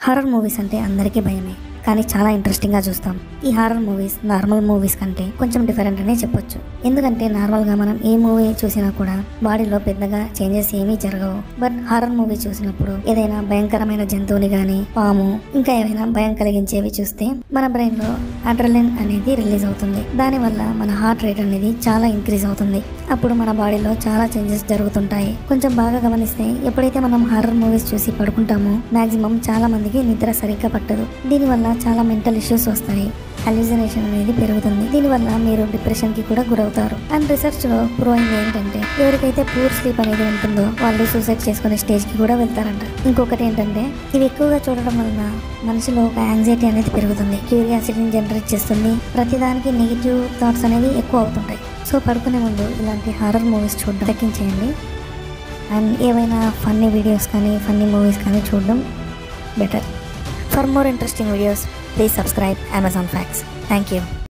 horror movies అంటే అందరికీ భయమే కానీ చాలా ఇంట్రెస్టింగ్గా చూస్తాం ఈ హారర్ మూవీస్ నార్మల్ మూవీస్ కంటే కొంచెం డిఫరెంట్ అనే చెప్పొచ్చు ఎందుకంటే నార్మల్గా మనం ఏ మూవీ చూసినా కూడా బాడీలో పెద్దగా చేంజెస్ ఏమీ జరగవు బట్ హారర్ మూవీ చూసినప్పుడు ఏదైనా భయంకరమైన జంతువుని కానీ పాము ఇంకా ఏవైనా భయం కలిగించేవి చూస్తే మన బ్రెయిన్లో అడ్రలిన్ అనేది రిలీజ్ అవుతుంది దానివల్ల మన హార్ట్ రేట్ అనేది చాలా ఇంక్రీజ్ అవుతుంది అప్పుడు మన బాడీలో చాలా చేంజెస్ జరుగుతుంటాయి కొంచెం బాగా గమనిస్తే ఎప్పుడైతే మనం హారర్ మూవీస్ చూసి పడుకుంటామో మాక్సిమం చాలా మందికి నిద్ర సరిగ్గా పట్టదు దీనివల్ల చాలా మెంటల్ ఇష్యూస్ వస్తాయి హల్యూజినేషన్ అనేది పెరుగుతుంది దీనివల్ల మీరు డిప్రెషన్ కి కూడా గురవుతారు అండ్ రీసెర్చ్ లో ప్రూవ్ అయింది ఏంటంటే ఎవరికైతే పూర్ స్లీప్ అనేది ఉంటుందో వాళ్ళు సూసైడ్ చేసుకునే స్టేజ్ కి కూడా వెళ్తారంట ఇంకొకటి ఏంటంటే ఇవి ఎక్కువగా చూడడం వలన మనసులో ఒక యాంగ్జైటీ అనేది పెరుగుతుంది క్యూరియాసిటీని జనరేట్ చేస్తుంది ప్రతిదానికి నెగిటివ్ థాట్స్ అనేవి ఎక్కువ అవుతుంటాయి సో పడుకునే ముందు ఇలాంటి హారర్ మూవీస్ చూడడం తగ్గించేయండి అండ్ ఏవైనా ఫన్నీ వీడియోస్ కానీ ఫన్నీ మూవీస్ కానీ చూడడం better for more interesting videos please subscribe Amazon facts thank you